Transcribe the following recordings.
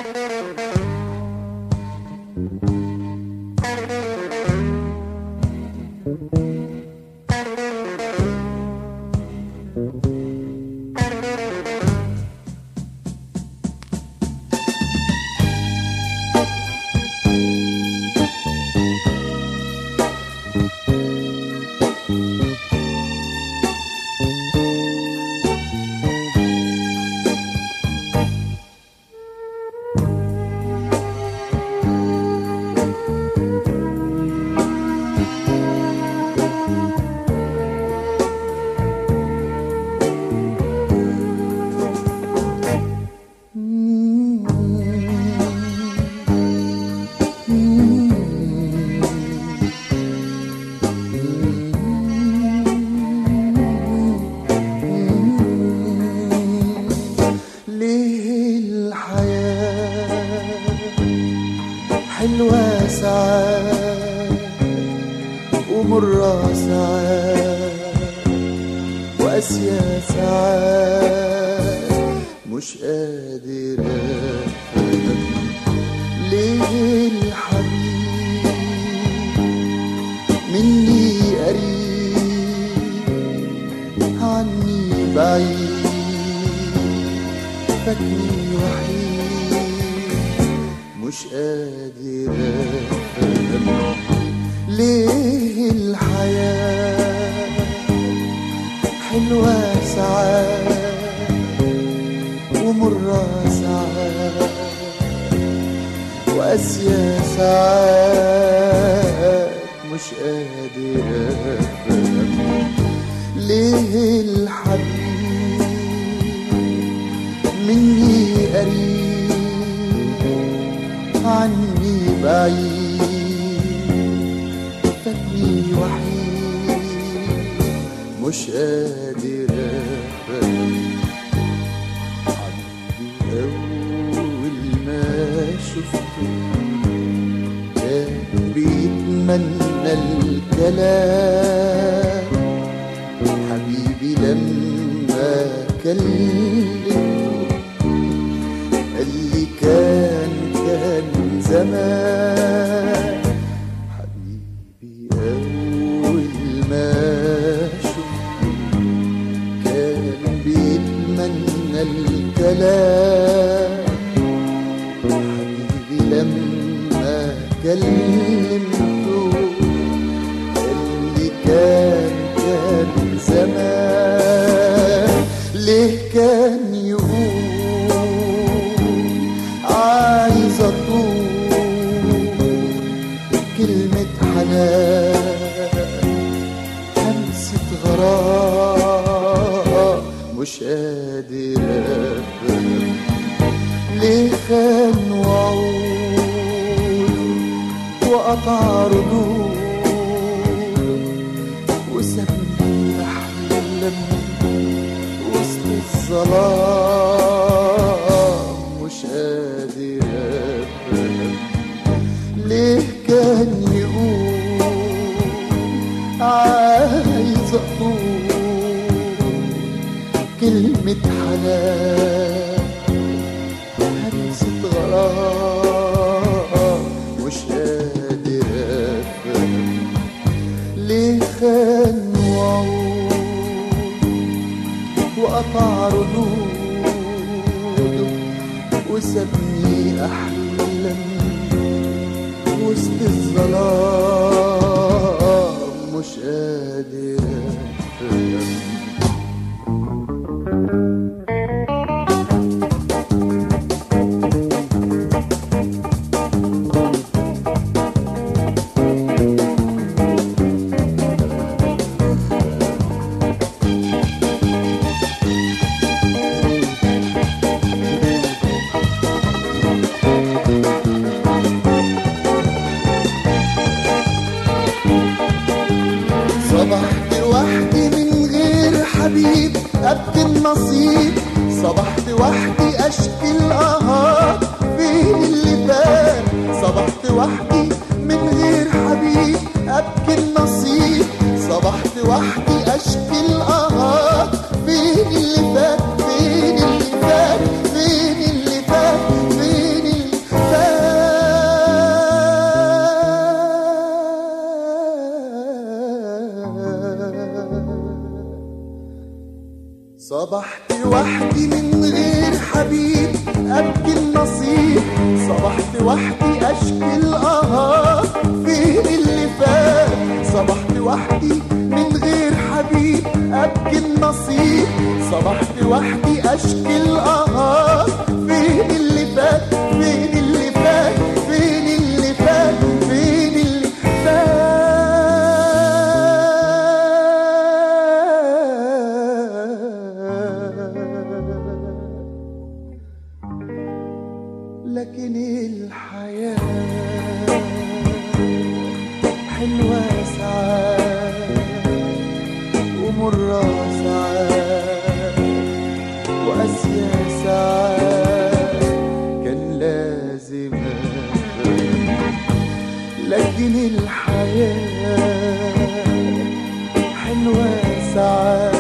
ليه الحياة حلوة ساعات ومرة ساعات وقاسية ساعات مش قادر أفهم ليه الحبيب مني قريب عني بعيد فاتني وحيد مش قادر افهم ليه الحياة حلوة ساعات ومرة ساعات وقاسية ساعات مش قادر افهم ليه الحبيب مني قريب عني بعيد فاتني وحيد مش قادر افهم حبيبي اول ما شفته كان بيتمنى الكلام حبيبي لما كلمته اللي كان كان زمان حبيبي أول ما شفته كان بيتمنى الكلام حبيبي لما كلمته اللي كان كان زمان ليه كان يقول عايز اطول كلمة حنان همسة غرام مش قادر افهم ليه خان وعود وقطع ردود وسابني احلم وسط الظلام مش قادر افهم ليه كان يقول عايز اطول كلمة حنان همسة غرام مش قادر افهم ليه خان وعود وقطع ردوده وسابني احلم وسط الظلام مش قادر افهم صبحت وحدي من غير حبيب أبكي النصيب صبحت وحدي أشكي القهار فين اللي فات صبحت وحدي من غير حبيب أبكي النصيب صبحت وحدي أشكي القهار فين اللي فات فين اللي فات فين اللي فات فين صبحت وحدي من غير حبيب أبكي النصيب صبحت وحدي أشكي القهار فين اللي فات صبحت وحدي من غير حبيب أبكي النصيب صبحت وحدي أشكي القهار فين اللي فات فين اللي فات فين اللي فات فين اللي فات لكن الحياة حلوة ساعات ومرة ساعات وقاسية ساعات كان لازم أفهم لكن الحياة حلوة ساعات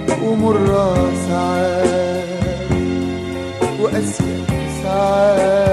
ومرة ساعات وأسيا ساعات